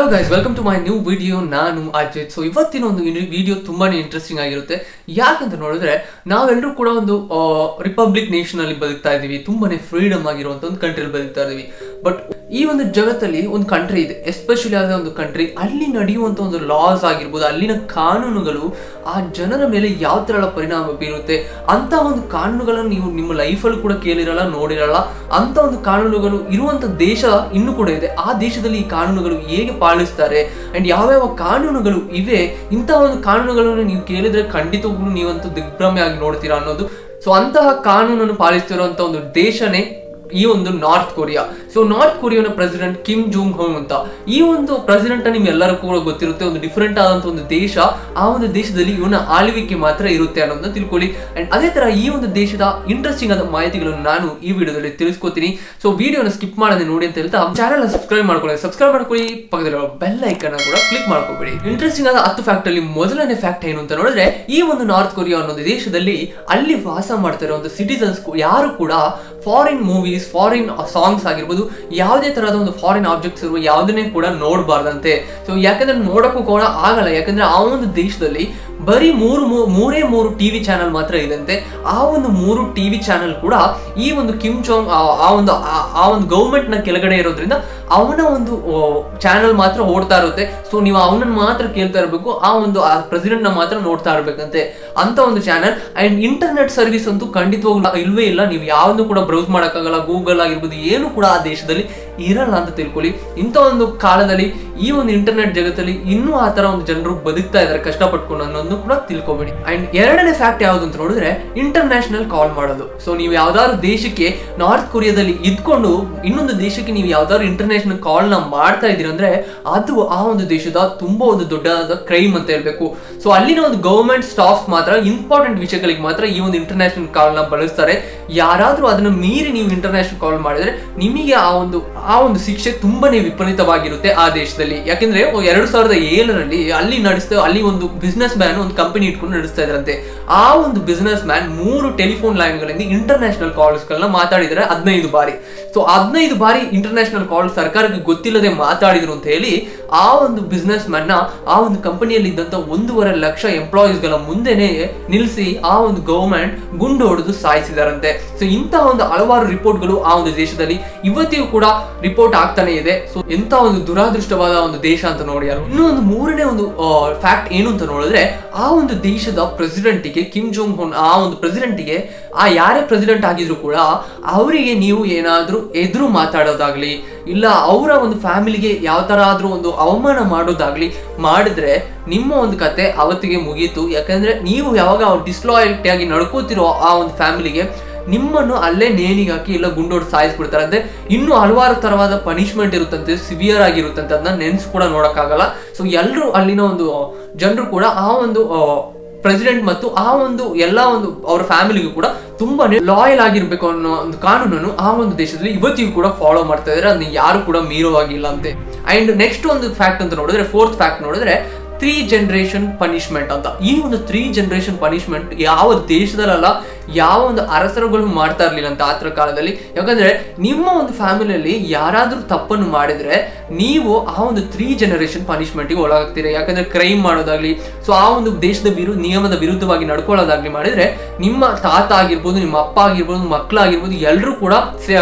guys welcome to my new video ನಾನು Ajith so ಇವತ್ತಿನ ಒಂದು ವಿಡಿಯೋ ತುಂಬಾನೇ ಇಂಟ್ರೆಸ್ಟಿಂಗ್ ಆಗಿರುತ್ತೆ ಯಾಕಂತ ನೋಡಿದ್ರೆ ನಾವೆಲ್ಲರೂ ಕೂಡ ಒಂದು ರಿಪಬ್ಲಿಕ್ ನೇಷನ್ ಅಲ್ಲಿ ಬದುಕ್ತಾ ಇದೀವಿ ತುಂಬಾನೇ ಫ್ರೀಡಮ್ ಆಗಿರುವಂತ ಒಂದು ಕಂಟ್ರಿಯಲ್ಲಿ ಬದುಕ್ತಾ ಇದೀವಿ ಬಟ್ ಈ ಒಂದು ಜಗತ್ತಲ್ಲಿ ಒಂದು ಕಂಟ್ರಿ ಇದೆ ಎಸ್ಪೆಷಲಿ ಆದ ಒಂದು ಕಂಟ್ರಿ ಅಲ್ಲಿ ನಡೆಯುವಂತ ಒಂದು ಲಾಸ್ ಆಗಿರ್ಬೋದು ಅಲ್ಲಿನ ಕಾನೂನುಗಳು ಆ ಜನರ ಮೇಲೆ ಯಾವ ತರ ಎಲ್ಲ ಪರಿಣಾಮ ಬೀರುತ್ತೆ ಅಂತ ಒಂದು ಕಾನೂನುಗಳನ್ನು ನೀವು ನಿಮ್ಮ ಲೈಫಲ್ಲಿ ಕೂಡ ಕೇಳಿರಲ್ಲ ನೋಡಿರಲ್ಲ ಅಂತ ಒಂದು ಕಾನೂನುಗಳು ಇರುವಂತ ದೇಶ ಇನ್ನೂ ಕೂಡ ಇದೆ ಆ ದೇಶದಲ್ಲಿ ಈ ಕಾನೂನುಗಳು ಹೇಗೆ ಪಾಲಿಸ್ತಾರೆ ಅಂಡ್ ಯಾವ್ಯಾವ ಕಾನೂನುಗಳು ಇವೆ ಇಂತಹ ಒಂದು ಕಾನೂನುಗಳನ್ನು ನೀವು ಕೇಳಿದ್ರೆ ಖಂಡಿತವಾಗ್ಲೂ ನೀವಂತೂ ದಿಗ್ಭ್ರಮೆ ಆಗಿ ನೋಡ್ತೀರಾ ಅನ್ನೋದು ಸೊ ಅಂತಹ ಕಾನೂನನ್ನು ಪಾಲಿಸ್ತಿರುವಂತ ಒಂದು ದೇಶನೇ ಈ ಒಂದು ನಾರ್ತ್ ಕೊರಿಯಾ ಸೊ ನಾರ್ತ್ ಕೊರಿಯಾನ ಪ್ರೆಸಿಡೆಂಟ್ ಕಿಮ್ ಜೂಂಗ್ ಹೋಮ್ ಅಂತ ಈ ಒಂದು ಪ್ರೆಸಿಡೆಂಟ್ ನಿಮ್ಗೆಲ್ಲರೂ ಕೂಡ ಗೊತ್ತಿರುತ್ತೆ ಒಂದು ಡಿಫರೆಂಟ್ ಆದಂತ ಒಂದು ದೇಶ ಆ ಒಂದು ದೇಶದಲ್ಲಿ ಇವನ ಆಳ್ವಿಕೆ ಮಾತ್ರ ಇರುತ್ತೆ ಅನ್ನೋದನ್ನ ತಿಳ್ಕೊಳ್ಳಿ ಅಂಡ್ ಅದೇ ತರ ಈ ಒಂದು ದೇಶದ ಇಂಟ್ರೆಸ್ಟಿಂಗ್ ಆದ ಮಾಹಿತಿಗಳನ್ನು ನಾನು ಈ ವಿಡಿಯೋದಲ್ಲಿ ತಿಳಿಸ್ಕೊತೀನಿ ಸೊ ವಿಡಿಯೋನ ಸ್ಕಿಪ್ ಮಾಡದೆ ನೋಡಿ ಅಂತ ಹೇಳ್ತಾ ಚಾನಲ್ ಸಬ್ಸ್ಕ್ರೈಬ್ ಮಾಡ್ಕೊಳ್ಳಿ ಸಬ್ಸ್ಕ್ರೈಬ್ ಮಾಡ್ಕೊಳ್ಳಿ ಪಕ್ಕದಲ್ಲಿರೋ ಬೆಲ್ ಐಕನ್ ಕೂಡ ಕ್ಲಿಕ್ ಮಾಡ್ಕೋಬೇಡಿ ಇಂಟ್ರೆಸ್ಟಿಂಗ್ ಆದ ಹತ್ತು ಫ್ಯಾಕ್ಟ್ ಅಲ್ಲಿ ಮೊದಲನೇ ಫ್ಯಾಕ್ಟ್ ಏನು ಅಂತ ನೋಡಿದ್ರೆ ಈ ಒಂದು ನಾರ್ತ್ ಕೊರಿಯಾ ಅನ್ನೋ ದೇಶದಲ್ಲಿ ಅಲ್ಲಿ ವಾಸ ಮಾಡ್ತಾ ಒಂದು ಸಿಟಿಸನ್ಸ್ ಯಾರು ಕೂಡ ಫಾರಿನ್ ಮೂವೀಸ್ ಫಾರಿನ್ ಸಾಂಗ್ಸ್ ಆಗಿರ್ಬೋದು ಯಾವುದೇ ತರಹದ ಒಂದು ಫಾರಿನ್ ಆಬ್ಜೆಕ್ಟ್ಸ್ ಇರುವ ಯಾವುದನ್ನೇ ಕೂಡ ನೋಡಬಾರ್ದಂತೆ ಸೊ ಯಾಕಂದ್ರೆ ನೋಡಕ್ಕೂ ಕೂಡ ಆಗಲ್ಲ ಯಾಕಂದ್ರೆ ಆ ಒಂದು ದೇಶದಲ್ಲಿ ಬರೀ ಮೂರು ಮೂರೇ ಮೂರು ಟಿವಿ ಚಾನೆಲ್ ಮಾತ್ರ ಇದಂತೆ ಆ ಒಂದು ಮೂರು ಟಿವಿ ಚಾನೆಲ್ ಕೂಡ ಈ ಒಂದು ಕಿಮ್ ಚೋಂಗ್ ಆ ಒಂದು ಆ ಒಂದು ಗೌರ್ಮೆಂಟ್ ನ ಕೆಳಗಡೆ ಇರೋದ್ರಿಂದ ಅವನ ಒಂದು ಚಾನೆಲ್ ಮಾತ್ರ ಓಡ್ತಾ ಇರುತ್ತೆ ಸೊ ನೀವು ಅವನನ್ನ ಮಾತ್ರ ಕೇಳ್ತಾ ಇರಬೇಕು ಆ ಒಂದು ಪ್ರೆಸಿಡೆಂಟ್ ನ ಮಾತ್ರ ನೋಡ್ತಾ ಇರ್ಬೇಕಂತೆ ಅಂತ ಒಂದು ಚಾನೆಲ್ ಅಂಡ್ ಇಂಟರ್ನೆಟ್ ಸರ್ವಿಸ್ ಅಂತೂ ಖಂಡಿತವಾಗ್ಲೂ ಇಲ್ವೇ ಇಲ್ಲ ನೀವು ಯಾವ್ದು ಕೂಡ ಬ್ರೌಸ್ ಮಾಡೋಕ್ಕಾಗಲ್ಲ ಗೂಗಲ್ ಆಗಿರ್ಬೋದು ಏನು ಕೂಡ ಆ ದೇಶದಲ್ಲಿ ಇರಲ್ಲ ಅಂತ ತಿಳ್ಕೊಳ್ಳಿ ಇಂಥ ಒಂದು ಕಾಲದಲ್ಲಿ ಈ ಒಂದು ಇಂಟರ್ನೆಟ್ ಜಗತ್ತಲ್ಲಿ ಇನ್ನೂ ಆ ತರ ಒಂದು ಜನರು ಬದುಕ್ತಾ ಇದಾರೆ ಕಷ್ಟಪಟ್ಕೊಂಡು ಅನ್ನೋದನ್ನು ಕೂಡ ತಿಳ್ಕೊಬೇಡಿ ಅಂಡ್ ಎರಡನೇ ಫ್ಯಾಕ್ಟ್ ಯಾವ್ದು ಅಂತ ನೋಡಿದ್ರೆ ಇಂಟರ್ನ್ಯಾಷನಲ್ ಕಾಲ್ ಮಾಡೋದು ಸೊ ನೀವು ಯಾವ್ದಾದ್ರು ದೇಶಕ್ಕೆ ನಾರ್ತ್ ಕೊರಿಯಾದಲ್ಲಿ ಇದ್ಕೊಂಡು ಇನ್ನೊಂದು ದೇಶಕ್ಕೆ ನೀವು ಯಾವ್ದಾದ್ರು ಇಂಟರ್ನ್ಯಾಷನಲ್ ಕಾಲ್ ನ ಮಾಡ್ತಾ ಇದೀರ ಅಂದ್ರೆ ಅದು ಆ ಒಂದು ದೇಶದ ತುಂಬಾ ಒಂದು ದೊಡ್ಡದಾದ ಕ್ರೈಮ್ ಅಂತ ಹೇಳ್ಬೇಕು ಸೊ ಅಲ್ಲಿನ ಒಂದು ಗವರ್ಮೆಂಟ್ ಸ್ಟಾಫ್ ಮಾತ್ರ ಇಂಪಾರ್ಟೆಂಟ್ ವಿಷಯಗಳಿಗೆ ಮಾತ್ರ ಈ ಒಂದು ಇಂಟರ್ನ್ಯಾಷನಲ್ ಕಾಲ್ ನ ಬಳಸ್ತಾರೆ ಯಾರಾದ್ರೂ ಅದನ್ನ ಮೀರಿ ನೀವು ಇಂಟರ್ನ್ಯಾಷನಲ್ ಕಾಲ್ ಮಾಡಿದ್ರೆ ನಿಮಗೆ ಆ ಒಂದು ಆ ಒಂದು ಶಿಕ್ಷೆ ತುಂಬಾನೇ ವಿಪರೀತವಾಗಿರುತ್ತೆ ಆ ದೇಶದಲ್ಲಿ ಯಾಕೆಂದ್ರೆ ಎರಡ್ ಸಾವಿರದ ಏಳರಲ್ಲಿ ಅಲ್ಲಿ ನಡೆಸ್ತಾ ಅಲ್ಲಿ ಒಂದು ಬಿಸ್ನೆಸ್ ಮ್ಯಾನ್ ಒಂದು ಕಂಪನಿ ಇಟ್ಕೊಂಡು ನಡೆಸ್ತಾ ಇದ್ರಂತೆ ಆ ಒಂದು ಬಿಸ್ನೆಸ್ ಮ್ಯಾನ್ ಮೂರು ಟೆಲಿಫೋನ್ ಲೈನ್ಗಳಿಂದ ಇಂಟರ್ನ್ಯಾಷನಲ್ ಕಾಲ್ಸ್ ಗಳನ್ನ ಮಾತಾಡಿದ್ರೆ ಹದಿನೈದು ಬಾರಿ ಸೊ ಹದಿನೈದು ಬಾರಿ ಇಂಟರ್ನ್ಯಾಷನಲ್ ಕಾಲ್ ಸರ್ಕಾರಕ್ಕೆ ಗೊತ್ತಿಲ್ಲದೆ ಮಾತಾಡಿದ್ರು ಅಂತ ಹೇಳಿ ಆ ಒಂದು ಬಿಸ್ನೆಸ್ ಮ್ಯಾನ್ ನ ಆ ಒಂದು ಕಂಪನಿಯಲ್ಲಿ ಇದ್ದಂತ ಒಂದೂವರೆ ಲಕ್ಷ ಎಂಪ್ಲಾಯೀಸ್ ಗಳ ಮುಂದೆನೆ ನಿಲ್ಲಿಸಿ ಆ ಒಂದು ಗವರ್ಮೆಂಟ್ ಗುಂಡು ಹೊಡೆದು ಸಾಯಿಸಿದಾರಂತೆ ಸೊ ಇಂತಹ ಒಂದು ಹಲವಾರು ರಿಪೋರ್ಟ್ಗಳು ಆ ಒಂದು ದೇಶದಲ್ಲಿ ಇವತ್ತಿಗೂ ಕೂಡ ರಿಪೋರ್ಟ್ ಆಗ್ತಾನೆ ಇದೆ ಸೊ ಎಂತ ಒಂದು ದುರಾದೃಷ್ಟವಾದ ಒಂದು ದೇಶ ಅಂತ ನೋಡಿ ಇನ್ನೂ ಒಂದು ಮೂರನೇ ಒಂದು ಫ್ಯಾಕ್ಟ್ ಏನು ಅಂತ ನೋಡಿದ್ರೆ ಆ ಒಂದು ದೇಶದ ಪ್ರೆಸಿಡೆಂಟಿಗೆ ಕಿಮ್ ಜೋಂಗ್ ಹೊನ್ ಆ ಒಂದು ಪ್ರೆಸಿಡೆಂಟಿಗೆ ಆ ಯಾರೇ ಪ್ರೆಸಿಡೆಂಟ್ ಆಗಿದ್ರು ಕೂಡ ಅವರಿಗೆ ನೀವು ಏನಾದ್ರೂ ಎದುರು ಮಾತಾಡೋದಾಗ್ಲಿ ಇಲ್ಲ ಅವರ ಒಂದು ಫ್ಯಾಮಿಲಿಗೆ ಯಾವ ತರ ಆದ್ರೂ ಒಂದು ಅವಮಾನ ಮಾಡೋದಾಗ್ಲಿ ಮಾಡಿದ್ರೆ ನಿಮ್ಮ ಒಂದು ಕತೆ ಅವತ್ತಿಗೆ ಮುಗೀತು ಯಾಕಂದ್ರೆ ನೀವು ಯಾವಾಗ ಅವ್ರು ಡಿಸ್ಲಾಯಲ್ಟಿ ಆಗಿ ನಡ್ಕೋತಿರೋ ಆ ಒಂದು ಫ್ಯಾಮಿಲಿಗೆ ನಿಮ್ಮನ್ನು ಅಲ್ಲೇ ನೇಣಿಗೆ ಹಾಕಿ ಇಲ್ಲ ಗುಂಡೋಡ್ ಸಾಯಿಸ್ಬಿಡ್ತಾರೆ ಅಂದ್ರೆ ಇನ್ನೂ ಹಲವಾರು ತರವಾದ ಪನಿಷ್ಮೆಂಟ್ ಇರುತ್ತಂತೆ ಸಿವಿಯರ್ ಆಗಿರುತ್ತಂತೆ ಅದನ್ನ ನೆನ್ಸ್ ಕೂಡ ನೋಡಕ್ಕಾಗಲ್ಲ ಸೊ ಎಲ್ಲರೂ ಅಲ್ಲಿನ ಒಂದು ಜನರು ಕೂಡ ಆ ಒಂದು ಪ್ರೆಸಿಡೆಂಟ್ ಮತ್ತು ಆ ಒಂದು ಎಲ್ಲ ಒಂದು ಅವರ ಫ್ಯಾಮಿಲಿಗೂ ಕೂಡ ತುಂಬಾನೇ ಲಾಯಲ್ ಆಗಿರ್ಬೇಕು ಅನ್ನೋ ಒಂದು ಕಾನೂನನ್ನು ಆ ಒಂದು ದೇಶದಲ್ಲಿ ಇವತ್ತಿಗೂ ಕೂಡ ಫಾಲೋ ಮಾಡ್ತಾ ಇದ್ದಾರೆ ಅದನ್ನ ಯಾರು ಕೂಡ ಮೀರುವಾಗಿಲ್ಲ ಅಂತೆ ಅಂಡ್ ನೆಕ್ಸ್ಟ್ ಒಂದು ಫ್ಯಾಕ್ಟ್ ಅಂತ ನೋಡಿದ್ರೆ ಫೋರ್ತ್ ಫ್ಯಾಕ್ಟ್ ನೋಡಿದ್ರೆ ತ್ರೀ ಜನರೇಷನ್ ಪನಿಷ್ಮೆಂಟ್ ಅಂತ ಈ ಒಂದು ತ್ರೀ ಜನರೇಷನ್ ಪನಿಷ್ಮೆಂಟ್ ಯಾವ ದೇಶದಲ್ಲ ಯಾವ ಒಂದು ಅರಸರುಗಳು ಮಾಡ್ತಾ ಇರ್ಲಿಲ್ಲ ಅಂತ ಆತರ ಕಾಲದಲ್ಲಿ ಯಾಕಂದ್ರೆ ನಿಮ್ಮ ಒಂದು ಫ್ಯಾಮಿಲಿಯಲ್ಲಿ ಯಾರಾದ್ರೂ ತಪ್ಪನ್ನು ಮಾಡಿದ್ರೆ ನೀವು ಆ ಒಂದು ತ್ರೀ ಜನರೇಷನ್ ಪನಿಷ್ಮೆಂಟ್ಗೆ ಒಳಗಾಗ್ತೀರಿ ಯಾಕಂದ್ರೆ ಕ್ರೈಮ್ ಮಾಡೋದಾಗ್ಲಿ ಸೊ ಆ ಒಂದು ದೇಶದ ವಿರು ನಿಯಮದ ವಿರುದ್ಧವಾಗಿ ನಡ್ಕೊಳ್ಳೋದಾಗ್ಲಿ ಮಾಡಿದ್ರೆ ನಿಮ್ಮ ತಾತ ಆಗಿರ್ಬೋದು ನಿಮ್ಮ ಅಪ್ಪ ಆಗಿರ್ಬೋದು ಮಕ್ಕಳಾಗಿರ್ಬೋದು ಎಲ್ಲರೂ ಕೂಡ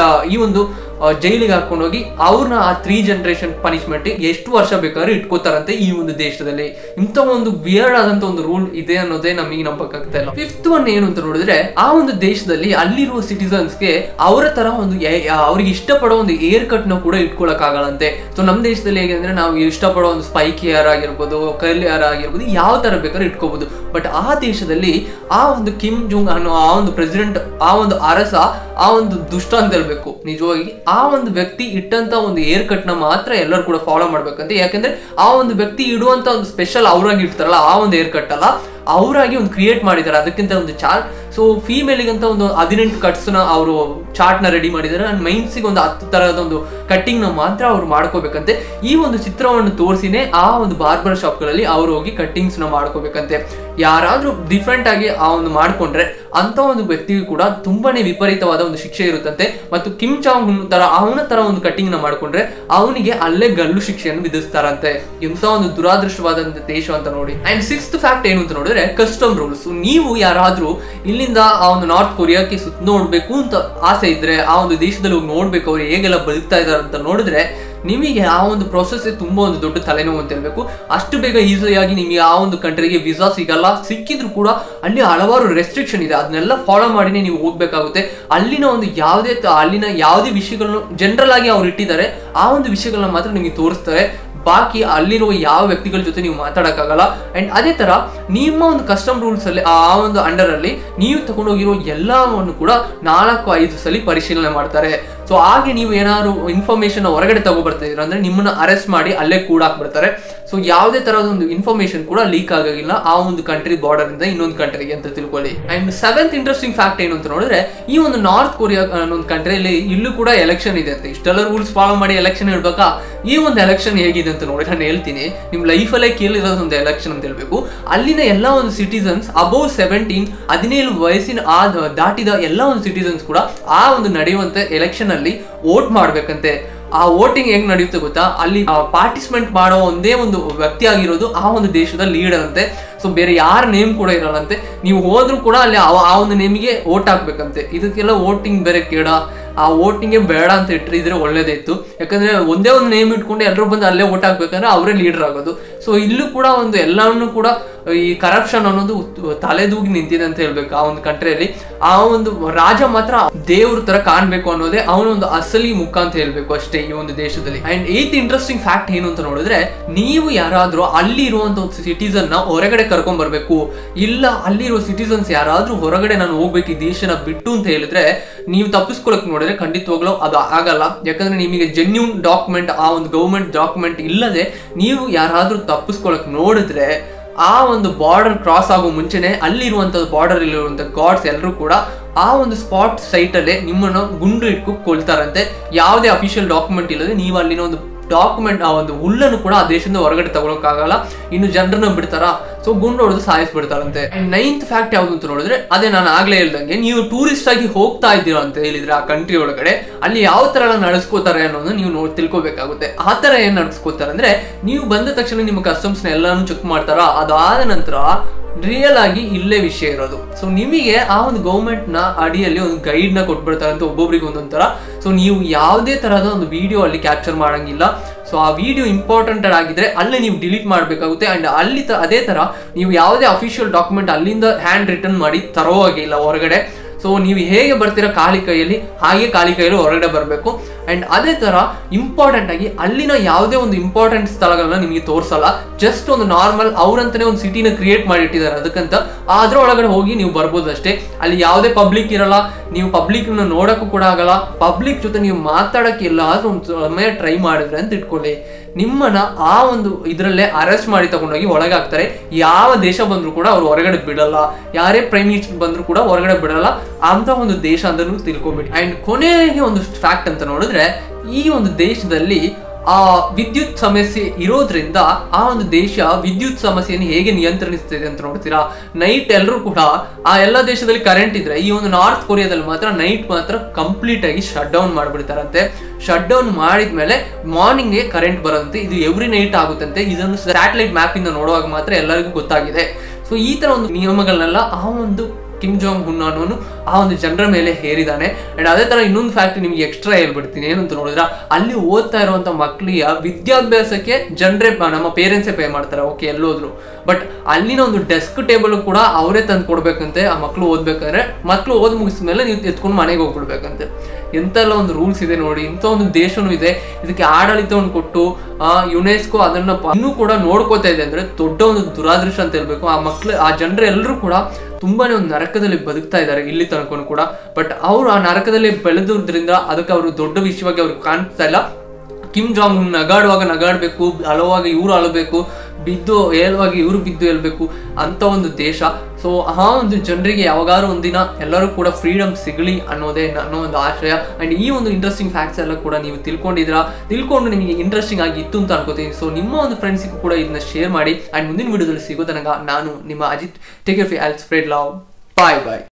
ಈ ಒಂದು ಜೈಲಿಗೆ ಹಾಕೊಂಡು ಹೋಗಿ ಅವ್ರನ್ನ ಆ ತ್ರೀ ಜನರೇಷನ್ ಪನಿಷ್ಮೆಂಟ್ ಎಷ್ಟು ವರ್ಷ ಬೇಕಾದ್ರೂ ಇಟ್ಕೋತಾರಂತೆ ಈ ಒಂದು ದೇಶದಲ್ಲಿ ಇಂಥ ಒಂದು ವಿಯರ್ಡ್ ಆದಂತ ಒಂದು ರೂಲ್ ಇದೆ ಅನ್ನೋದೇ ನಮಗೆ ನಂಬಕ್ಕಾಗ್ತಾ ಇಲ್ಲ ಫಿಫ್ತ್ ಒನ್ ಏನು ಅಂತ ನೋಡಿದ್ರೆ ಆ ಒಂದು ದೇಶದಲ್ಲಿ ಅಲ್ಲಿರುವ ಸಿಟಿಸನ್ಸ್ಗೆ ಅವರ ತರ ಒಂದು ಅವ್ರಿಗೆ ಇಷ್ಟಪಡೋ ಒಂದು ಏರ್ ಕಟ್ ನ ಕೂಡ ಇಟ್ಕೊಳಕ್ ಆಗಲ್ಲಂತೆ ಸೊ ನಮ್ಮ ದೇಶದಲ್ಲಿ ಹೇಗೆ ಅಂದ್ರೆ ನಾವು ಇಷ್ಟಪಡೋ ಒಂದು ಸ್ಪೈಕ್ ಏರ್ ಆಗಿರ್ಬೋದು ಕರ್ಲ್ ಏರ್ ಆಗಿರ್ಬೋದು ಯಾವ ತರ ಬೇಕಾದ್ರೂ ಇಟ್ಕೋಬಹುದು ಬಟ್ ಆ ದೇಶದಲ್ಲಿ ಆ ಒಂದು ಕಿಮ್ ಜುಂಗ್ ಅನ್ನೋ ಆ ಒಂದು ಪ್ರೆಸಿಡೆಂಟ್ ಆ ಒಂದು ಅರಸ ಆ ಒಂದು ದುಷ್ಟ ಅಂತ ಹೇಳ್ಬೇಕು ನಿಜವಾಗಿ ಆ ಒಂದು ವ್ಯಕ್ತಿ ಇಟ್ಟಂತ ಒಂದು ಏರ್ ಕಟ್ ನ ಮಾತ್ರ ಎಲ್ಲರೂ ಕೂಡ ಫಾಲೋ ಮಾಡ್ಬೇಕಂತೆ ಯಾಕಂದ್ರೆ ಆ ಒಂದು ವ್ಯಕ್ತಿ ಇಡುವಂತ ಒಂದು ಸ್ಪೆಷಲ್ ಅವ್ರಾಗಿ ಇಡ್ತಾರಲ್ಲ ಆ ಒಂದು ಏರ್ ಕಟ್ ಅಲ್ಲ ಅವರಾಗಿ ಒಂದು ಕ್ರಿಯೇಟ್ ಮಾಡಿದ್ದಾರೆ ಅದಕ್ಕಿಂತ ಒಂದು ಚಾರ್ ಸೊ ಫೀಮೇಲಿಗಂತ ಒಂದು ಹದಿನೆಂಟು ಕಟ್ಸ್ನ ಅವರು ಚಾರ್ಟ್ನ ರೆಡಿ ಮಾಡಿದ್ದಾರೆ ಅಂಡ್ ಮೈನ್ಸಿಗೆ ಒಂದು ಹತ್ತು ತರಹದ ಒಂದು ಕಟ್ಟಿಂಗ್ನ ಮಾತ್ರ ಅವ್ರು ಮಾಡ್ಕೋಬೇಕಂತೆ ಈ ಒಂದು ಚಿತ್ರವನ್ನು ತೋರಿಸಿನೇ ಆ ಒಂದು ಬಾರ್ಬರ್ ಶಾಪ್ಗಳಲ್ಲಿ ಅವ್ರು ಹೋಗಿ ಕಟ್ಟಿಂಗ್ಸ್ನ ಮಾಡ್ಕೋಬೇಕಂತೆ ಯಾರಾದ್ರೂ ಡಿಫ್ರೆಂಟ್ ಆಗಿ ಆ ಒಂದು ಮಾಡ್ಕೊಂಡ್ರೆ ಅಂತ ಒಂದು ವ್ಯಕ್ತಿಗೂ ಕೂಡ ತುಂಬಾನೇ ವಿಪರೀತವಾದ ಒಂದು ಶಿಕ್ಷೆ ಇರುತ್ತಂತೆ ಮತ್ತು ಕಿಮ್ ಚಾಂಗ್ ಹುನ್ ತರ ಅವನ ತರ ಒಂದು ಕಟ್ಟಿಂಗ್ ನ ಮಾಡ್ಕೊಂಡ್ರೆ ಅವನಿಗೆ ಅಲ್ಲೇ ಗಲ್ಲು ಶಿಕ್ಷೆಯನ್ನು ವಿಧಿಸ್ತಾರಂತೆ ಇಂಥ ಒಂದು ದುರಾದೃಷ್ಟವಾದಂತ ದೇಶ ಅಂತ ನೋಡಿ ಅಂಡ್ ಸಿಕ್ಸ್ತ್ ಫ್ಯಾಕ್ಟ್ ಏನು ಅಂತ ನೋಡಿದ್ರೆ ಕಸ್ಟಮ್ ರೂಲ್ಸ್ ನೀವು ಯಾರಾದ್ರೂ ಇಲ್ಲಿಂದ ಆ ಒಂದು ನಾರ್ತ್ ಕೊರಿಯಾಕ್ಕೆ ಸುತ್ತ ನೋಡ್ಬೇಕು ಅಂತ ಆಸೆ ಇದ್ರೆ ಆ ಒಂದು ದೇಶದಲ್ಲಿ ಹೋಗಿ ನೋಡ್ಬೇಕು ಅವ್ರು ಹೇಗೆಲ್ಲ ಬದುಕ್ತಾ ಇದಾರೆ ಅಂತ ನೋಡಿದ್ರೆ ನಿಮಗೆ ಆ ಒಂದು ಪ್ರೊಸೆಸ್ ತುಂಬಾ ಒಂದು ದೊಡ್ಡ ತಲೆನೋವು ಅಂತ ಹೇಳ್ಬೇಕು ಅಷ್ಟು ಬೇಗ ಈಸಿಯಾಗಿ ನಿಮಗೆ ಆ ಒಂದು ಕಂಟ್ರಿಗೆ ವಿಸಾ ಸಿಗಲ್ಲ ಸಿಕ್ಕಿದ್ರು ಕೂಡ ಅಲ್ಲಿ ಹಲವಾರು ರೆಸ್ಟ್ರಿಕ್ಷನ್ ಇದೆ ಅದನ್ನೆಲ್ಲ ಫಾಲೋ ಮಾಡಿನೇ ನೀವು ಹೋಗ್ಬೇಕಾಗುತ್ತೆ ಅಲ್ಲಿನ ಒಂದು ಯಾವುದೇ ತ- ಅಲ್ಲಿನ ಯಾವುದೇ ವಿಷಯಗಳನ್ನು ಜನರಲ್ ಆಗಿ ಅವ್ರು ಇಟ್ಟಿದ್ದಾರೆ ಆ ಒಂದು ವಿಷಯಗಳನ್ನ ಮಾತ್ರ ನಿಮಗೆ ತೋರಿಸ್ತಾರೆ ಬಾಕಿ ಅಲ್ಲಿರುವ ಯಾವ ವ್ಯಕ್ತಿಗಳ ಜೊತೆ ನೀವು ಮಾತಾಡಕ್ಕಾಗಲ್ಲ ಅಂಡ್ ಅದೇ ತರ ನಿಮ್ಮ ಒಂದು ಕಸ್ಟಮ್ ರೂಲ್ಸ್ ಅಲ್ಲಿ ಆ ಒಂದು ಅಂಡರ್ ಅಲ್ಲಿ ನೀವು ತಗೊಂಡೋಗಿರೋ ಎಲ್ಲವನ್ನು ಕೂಡ ನಾಲ್ಕು ಐದು ಸಲ ಪರಿಶೀಲನೆ ಮಾಡ್ತಾರೆ ಸೊ ಹಾಗೆ ನೀವು ಏನಾದ್ರು ಇನ್ಫಾರ್ಮೇಶನ್ ಹೊರಗಡೆ ತಗೊಬರ್ತಾ ಇದ್ದೀರಾ ಅಂದ್ರೆ ನಿಮ್ಮನ್ನ ಅರೆಸ್ಟ್ ಮಾಡಿ ಅಲ್ಲೇ ಕೂಡ ಹಾಕ್ಬಿಡ್ತಾರೆ ಸೊ ಯಾವುದೇ ತರಹದ ಒಂದು ಇನ್ಫಾರ್ಮೇಶನ್ ಕೂಡ ಲೀಕ್ ಆಗೋಗಿಲ್ಲ ಆ ಒಂದು ಕಂಟ್ರಿ ಬಾರ್ಡರ್ ಇಂದ ಇನ್ನೊಂದು ಕಂಟ್ರಿಗೆ ಅಂತ ತಿಳ್ಕೊಳ್ಳಿ ಅಂಡ್ ಸೆವೆಂತ್ ಇಂಟ್ರೆಸ್ಟಿಂಗ್ ಫ್ಯಾಕ್ಟ್ ಏನು ಅಂತ ನೋಡಿದ್ರೆ ಈ ಒಂದು ನಾರ್ತ್ ಕೊರಿಯಾ ಅನ್ನೋ ಕಂಟ್ರಿಯಲ್ಲಿ ಇಲ್ಲೂ ಕೂಡ ಎಲೆಕ್ಷನ್ ಇದೆ ಅಂತ ಇಷ್ಟೆಲ್ಲ ರೂಲ್ಸ್ ಫಾಲೋ ಮಾಡಿ ಎಲೆಕ್ಷನ್ ಇಡ್ಬೇಕಾ ಈ ಒಂದು ಎಲೆಕ್ಷನ್ ಹೇಗಿದೆ ಅಂತ ನೋಡಿ ನಾನು ಹೇಳ್ತೀನಿ ನಿಮ್ ಲೈಫಲ್ಲೇ ಕೇಳಿರೋದು ಒಂದು ಎಲೆಕ್ಷನ್ ಅಂತ ಹೇಳ್ಬೇಕು ಅಲ್ಲಿನ ಎಲ್ಲ ಒಂದು ಸಿಟಿಸನ್ಸ್ ಅಬೌವ್ ಸೆವೆಂಟೀನ್ ಹದಿನೇಳು ವಯಸ್ಸಿನ ಆ ದಾಟಿದ ಎಲ್ಲ ಒಂದು ಸಿಟಿಸನ್ಸ್ ಕೂಡ ಆ ಒಂದು ನಡೆಯುವಂತ ಎಲೆಕ್ಷನ್ ಅಲ್ಲಿ ವೋಟ್ ಮಾಡ್ಬೇಕಂತೆ ಆ ವೋಟಿಂಗ್ ಹೆಂಗ್ ನಡೆಯುತ್ತೆ ಗೊತ್ತಾ ಅಲ್ಲಿ ಪಾರ್ಟಿಸಿಪೇಟ್ ಮಾಡೋ ಒಂದೇ ಒಂದು ವ್ಯಕ್ತಿ ಆಗಿರೋದು ಆ ಒಂದು ದೇಶದ ಲೀಡರ್ ಅಂತೆ ಸೊ ಬೇರೆ ಯಾರ ನೇಮ್ ಕೂಡ ಇರಲ್ಲಂತೆ ನೀವು ಹೋದ್ರೂ ಕೂಡ ಅಲ್ಲಿ ಆ ಆ ಒಂದು ನೇಮಿಗೆ ವೋಟ್ ಹಾಕ್ಬೇಕಂತೆ ಇದಕ್ಕೆಲ್ಲ ವೋಟಿಂಗ್ ಬೇರೆ ಕೇಡ ಆ ವೋಟಿಂಗೇ ಬೇಡ ಅಂತ ಇಟ್ಟಿದ್ರೆ ಒಳ್ಳೇದೇ ಇತ್ತು ಯಾಕಂದ್ರೆ ಒಂದೇ ಒಂದು ನೇಮ್ ಇಟ್ಕೊಂಡು ಎಲ್ಲರೂ ಬಂದು ಅಲ್ಲೇ ವೋಟ್ ಹಾಕ್ಬೇಕಂದ್ರೆ ಅವರೇ ಲೀಡರ್ ಆಗೋದು ಸೊ ಇಲ್ಲೂ ಕೂಡ ಒಂದು ಎಲ್ಲವನ್ನು ಕೂಡ ಈ ಕರಪ್ಷನ್ ಅನ್ನೋದು ಉತ್- ತಲೆದೂಗಿ ನಿಂತಿದೆ ಅಂತ ಹೇಳ್ಬೇಕು ಆ ಒಂದು ಕಂಟ್ರಿಯಲ್ಲಿ ಆ ಒಂದು ರಾಜ ಮಾತ್ರ ದೇವ್ರ ತರ ಕಾಣ್ಬೇಕು ಅನ್ನೋದೇ ಅವನ ಒಂದು ಅಸಲಿ ಮುಖ ಅಂತ ಹೇಳ್ಬೇಕು ಅಷ್ಟೇ ಈ ಒಂದು ದೇಶದಲ್ಲಿ ಅಂಡ್ ಏತ್ ಇಂಟ್ರೆಸ್ಟಿಂಗ್ ಫ್ಯಾಕ್ಟ್ ಏನು ಅಂತ ನೋಡಿದ್ರೆ ನೀವು ಯಾರಾದ್ರೂ ಅಲ್ಲಿ ಇರುವಂತ ಒಂದು ಸಿಟಿಸನ್ ನ ಹೊರಗಡೆ ಕರ್ಕೊಂಡ್ ಬರ್ಬೇಕು ಇಲ್ಲ ಅಲ್ಲಿರೋ ಸಿಟಿಸನ್ಸ್ ಯಾರಾದ್ರೂ ಹೊರಗಡೆ ನಾನು ಹೋಗ್ಬೇಕು ಈ ದೇಶನ ಬಿಟ್ಟು ಅಂತ ಹೇಳಿದ್ರೆ ನೀವು ತಪ್ಪಿಸ್ಕೊಳಕ್ ನೋಡಿದ್ರೆ ಖಂಡಿತವಾಗ್ಲೂ ಅದು ಆಗಲ್ಲ ಯಾಕಂದ್ರೆ ನಿಮಗೆ ಜೆನ್ಯೂನ್ ಡಾಕ್ಯುಮೆಂಟ್ ಆ ಒಂದು ಗೌರ್ಮೆಂಟ್ ಡಾಕ್ಯುಮೆಂಟ್ ಇಲ್ಲದೆ ನೀವು ಯಾರಾದ್ರೂ ತಪ್ಪಿಸ್ಕೊಳಕ್ ನೋಡಿದ್ರೆ ಆ ಒಂದು ಬಾರ್ಡರ್ ಕ್ರಾಸ್ ಆಗೋ ಮುಂಚೆನೆ ಅಲ್ಲಿರುವಂತ ಬಾರ್ಡರ್ ಇಲ್ಲಿರುವಂತ ಗಾಡ್ಸ್ ಎಲ್ಲರೂ ಕೂಡ ಆ ಒಂದು ಸ್ಪಾಟ್ ಸೈಟ್ ಅಲ್ಲೇ ನಿಮ್ಮನ್ನು ಗುಂಡು ಇಟ್ಕೊ ಕೊಳ್ತಾರಂತೆ ಯಾವುದೇ ಅಫಿಷಿಯಲ್ ಡಾಕ್ಯುಮೆಂಟ್ ಇಲ್ಲದೆ ನೀವು ಅಲ್ಲಿನ ಒಂದು ಡಾಕ್ಯುಮೆಂಟ್ ಆ ಒಂದು ಹುಲ್ಲನ್ನು ಕೂಡ ಆ ದೇಶದಿಂದ ಹೊರಗಡೆ ತಗೊಳಕ್ಕಾಗಲ್ಲ ಇನ್ನು ಜನರನ್ನ ಬಿಡ್ತಾರ ಸೊ ಗುಂಡು ಹೊಡೆದು ಸಾಯಿಸ್ಬಿಡ್ತಾರಂತೆ ನೈನ್ತ್ ಫ್ಯಾಕ್ಟ್ ಯಾವ್ದು ಅಂತ ನೋಡಿದ್ರೆ ಅದೇ ನಾನು ಆಗ್ಲೇ ಹೇಳ್ದಂಗೆ ನೀವು ಟೂರಿಸ್ಟ್ ಆಗಿ ಹೋಗ್ತಾ ಇದ್ದೀರಾ ಅಂತ ಹೇಳಿದ್ರೆ ಆ ಕಂಟ್ರಿ ಒಳಗಡೆ ಅಲ್ಲಿ ಯಾವ ತರ ಎಲ್ಲ ನಡೆಸ್ಕೋತಾರೆ ಅನ್ನೋದು ನೀವು ನೋಡಿ ತಿಳ್ಕೊಬೇಕಾಗುತ್ತೆ ಆ ತರ ಏನ್ ನಡೆಸ್ಕೋತಾರೆ ಅಂದ್ರೆ ನೀವು ಬಂದ ತಕ್ಷಣ ನಿಮ್ಮ ಕಸ್ಟಮ್ಸ್ ನ ಎಲ್ಲಾನು ಚೆಕ್ ಮಾಡ್ತಾರ ಅದಾದ ನಂತರ ರಿಯಲ್ ಆಗಿ ಇಲ್ಲೇ ವಿಷಯ ಇರೋದು ಸೊ ನಿಮಗೆ ಆ ಒಂದು ಗೌರ್ಮೆಂಟ್ ನ ಅಡಿಯಲ್ಲಿ ಒಂದು ಗೈಡ್ ನ ಕೊಟ್ಬಿಡ್ತಾರೆ ಅಂತ ಒಬ್ಬೊಬ್ರಿಗೆ ಒಂದೊಂದ್ ತರ ಸೊ ನೀವು ಯಾವುದೇ ತರಹದ ಒಂದು ವಿಡಿಯೋ ಅಲ್ಲಿ ಕ್ಯಾಪ್ಚರ್ ಮಾಡಂಗಿಲ್ಲ ಸೊ ಆ ವಿಡಿಯೋ ಇಂಪಾರ್ಟೆಂಟ್ ಆಗಿದ್ರೆ ಅಲ್ಲೇ ನೀವು ಡಿಲೀಟ್ ಮಾಡಬೇಕಾಗುತ್ತೆ ಅಂಡ್ ಅಲ್ಲಿ ತ- ಅದೇ ತರ ನೀವು ಯಾವುದೇ ಅಫಿಷಿಯಲ್ ಡಾಕ್ಯುಮೆಂಟ್ ಅಲ್ಲಿಂದ ಹ್ಯಾಂಡ್ ರಿಟರ್ನ್ ಮಾಡಿ ತರೋ ಹಾಗಿಲ್ಲ ಹೊರಗಡೆ ಸೊ ನೀವು ಹೇಗೆ ಬರ್ತೀರಾ ಖಾಲಿ ಕೈಯಲ್ಲಿ ಹಾಗೆ ಖಾಲಿ ಕೈಯಲ್ಲಿ ಹೊರಗಡೆ ಬರಬೇಕು ಅಂಡ್ ಅದೇ ತರ ಇಂಪಾರ್ಟೆಂಟ್ ಆಗಿ ಅಲ್ಲಿನ ಯಾವುದೇ ಒಂದು ಇಂಪಾರ್ಟೆಂಟ್ ಸ್ಥಳಗಳನ್ನ ನಿಮಗೆ ತೋರಿಸಲ್ಲ ಜಸ್ಟ್ ಒಂದು ನಾರ್ಮಲ್ ಅವ್ರಂತಾನೆ ಒಂದು ಸಿಟಿನ ಕ್ರಿಯೇಟ್ ಮಾಡಿಟ್ಟಿದ್ದಾರೆ ಅದಕ್ಕಂತ ಅದ್ರ ಒಳಗಡೆ ಹೋಗಿ ನೀವು ಬರ್ಬೋದು ಅಷ್ಟೇ ಅಲ್ಲಿ ಯಾವುದೇ ಪಬ್ಲಿಕ್ ಇರಲ್ಲ ನೀವು ಪಬ್ಲಿಕ್ ನೋಡಕ್ಕೂ ಕೂಡ ಆಗಲ್ಲ ಪಬ್ಲಿಕ್ ಜೊತೆ ನೀವು ಮಾತಾಡಕ್ಕೆ ಎಲ್ಲಾದ್ರೂ ಒಂದು ಸಮಯ ಟ್ರೈ ಮಾಡಿದ್ರೆ ಅಂತ ಇಟ್ಕೊಳ್ಳಿ ನಿಮ್ಮನ್ನ ಆ ಒಂದು ಇದರಲ್ಲೇ ಅರೆಸ್ಟ್ ಮಾಡಿ ತಗೊಂಡೋಗಿ ಒಳಗೆ ಹಾಕ್ತಾರೆ ಯಾವ ದೇಶ ಬಂದ್ರು ಕೂಡ ಅವ್ರು ಹೊರಗಡೆ ಬಿಡಲ್ಲ ಯಾರೇ ಪ್ರೈಮ್ ಮಿನಿಸ್ಟರ್ ಬಂದ್ರು ಕೂಡ ಹೊರಗಡೆ ಬಿಡಲ್ಲ ಅಂತ ಒಂದು ದೇಶ ಅಂತ ತಿಳ್ಕೊಬಿಡಿ ಅಂಡ್ ಕೊನೆಗೆ ಒಂದು ಫ್ಯಾಕ್ಟ್ ಅಂತ ನೋಡಿದ್ರೆ ಈ ಒಂದು ದೇಶದಲ್ಲಿ ಆ ವಿದ್ಯುತ್ ಸಮಸ್ಯೆ ಇರೋದ್ರಿಂದ ಆ ಒಂದು ದೇಶ ವಿದ್ಯುತ್ ಸಮಸ್ಯೆಯನ್ನು ಹೇಗೆ ನಿಯಂತ್ರಿಸ್ತಿದೆ ಅಂತ ನೋಡ್ತೀರಾ ನೈಟ್ ಎಲ್ಲರೂ ಕೂಡ ಆ ಎಲ್ಲ ದೇಶದಲ್ಲಿ ಕರೆಂಟ್ ಇದ್ರೆ ಈ ಒಂದು ನಾರ್ತ್ ಕೊರಿಯಾದಲ್ಲಿ ಮಾತ್ರ ನೈಟ್ ಮಾತ್ರ ಕಂಪ್ಲೀಟ್ ಆಗಿ ಶಟ್ ಡೌನ್ ಮಾಡ್ಬಿಡ್ತಾರಂತೆ ಶಟ್ ಡೌನ್ ಮಾಡಿದ್ಮೇಲೆ ಮಾರ್ನಿಂಗ್ಗೆ ಕರೆಂಟ್ ಬರೋದಂತೆ ಇದು ಎವ್ರಿ ನೈಟ್ ಆಗುತ್ತಂತೆ ಇದನ್ನು ಸ್ಯಾಟಲೈಟ್ ಮ್ಯಾಪ್ ಇಂದ ನೋಡುವಾಗ ಮಾತ್ರ ಎಲ್ಲರಿಗೂ ಗೊತ್ತಾಗಿದೆ ಸೊ ಈ ತರ ಒಂದು ನಿಯಮಗಳನ್ನೆಲ್ಲ ಆ ಒಂದು ಕಿಮ್ ಜಾಂಗ್ ಹುನ್ ಅನ್ನೋನು ಆ ಒಂದು ಜನರ ಮೇಲೆ ಹೇರಿದಾನೆ ಅಂಡ್ ಅದೇ ತರ ಇನ್ನೊಂದು ಫ್ಯಾಕ್ಟ್ ನಿಮ್ಗೆ ಎಕ್ಸ್ಟ್ರಾ ಹೇಳ್ಬಿಡ್ತೀನಿ ಏನಂತ ನೋಡಿದ್ರೆ ಅಲ್ಲಿ ಓದ್ತಾ ಇರುವಂತ ಮಕ್ಕಳಿಗೆ ವಿದ್ಯಾಭ್ಯಾಸಕ್ಕೆ ಜನರೇ ನಮ್ಮ ಪೇರೆಂಟ್ಸೇ ಪೇ ಮಾಡ್ತಾರೆ ಓಕೆ ಎಲ್ಲೋದ್ರು ಬಟ್ ಅಲ್ಲಿನ ಒಂದು ಡೆಸ್ಕ್ ಟೇಬಲ್ ಕೂಡ ಅವರೇ ತಂದು ಕೊಡ್ಬೇಕಂತೆ ಆ ಮಕ್ಕಳು ಓದ್ಬೇಕಾದ್ರೆ ಮಕ್ಕಳು ಓದ್ ಮುಗಿಸ್ಮೇಲೆ ನೀವು ಎತ್ಕೊಂಡು ಮನೆಗೆ ಹೋಗ್ಬಿಡ್ಬೇಕಂತೆ ಎಂತೆಲ್ಲ ಒಂದು ರೂಲ್ಸ್ ಇದೆ ನೋಡಿ ಇಂಥ ಒಂದು ದೇಶನೂ ಇದೆ ಇದಕ್ಕೆ ಆಡಳಿತವನ್ನು ಕೊಟ್ಟು ಆ ಯುನೆಸ್ಕೋ ಅದನ್ನ ಪ- ಇನ್ನೂ ಕೂಡ ನೋಡ್ಕೋತಾ ಇದೆ ಅಂದ್ರೆ ದೊಡ್ಡ ಒಂದು ದುರಾದೃಷ್ಟ ಅಂತ ಹೇಳ್ಬೇಕು ಆ ಮಕ್ಳು ಆ ಜನರೆಲ್ಲರೂ ಕೂಡ ತುಂಬಾನೇ ಒಂದು ನರಕದಲ್ಲಿ ಬದುಕ್ತಾ ಇದ್ದಾರೆ ಇಲ್ಲಿ ತನಕನು ಕೂಡ ಬಟ್ ಅವರು ಆ ನರಕದಲ್ಲಿ ಬೆಳೆದ್ರಿಂದ ಅದಕ್ಕೆ ಅವರು ದೊಡ್ಡ ವಿಷಯವಾಗಿ ಅವ್ರಿಗೆ ಕಾಣಿಸ್ತಾ ಇಲ್ಲ ಕಿಮ್ ಜಾಂಗ್ ಉನ್ ನಗಾಡುವಾಗ ನಗಾಡಬೇಕು ಅಳುವಾಗ ಇವ್ರು ಅಳಬೇಕು ಬಿದ್ದು ಏಳುವಾಗ ಇವರು ಬಿದ್ದು ಏಲ್ಬೇಕು ಅಂತ ಒಂದು ದೇಶ ಸೊ ಆ ಒಂದು ಜನರಿಗೆ ಯಾವಾಗಾರು ಒಂದಿನ ಎಲ್ಲರೂ ಕೂಡ ಫ್ರೀಡಮ್ ಸಿಗಲಿ ಅನ್ನೋದೇ ನನ್ನ ಒಂದು ಆಶಯ ಅಂಡ್ ಈ ಒಂದು ಇಂಟ್ರೆಸ್ಟಿಂಗ್ ಫ್ಯಾಕ್ಟ್ಸ್ ಎಲ್ಲ ಕೂಡ ನೀವು ತಿಳ್ಕೊಂಡಿದ್ದೀರಾ ತಿಳ್ಕೊಂಡು ನಿಮಗೆ ಇಂಟ್ರೆಸ್ಟಿಂಗ್ ಆಗಿ ಇತ್ತು ಅಂತ ಅನ್ಕೋತೀನಿ ಸೊ ನಿಮ್ಮ ಒಂದು ಫ್ರೆಂಡ್ಸಿಗೂ ಕೂಡ ಇದನ್ನ ಶೇರ್ ಮಾಡಿ ಅಂಡ್ ಮುಂದಿನ ವಿಡಿಯೋದಲ್ಲಿ ಸಿಗೋ ತನಕ ನಾನು ನಿಮ್ಮ Ajith take care fee I'll spread love bye ಬಾಯ್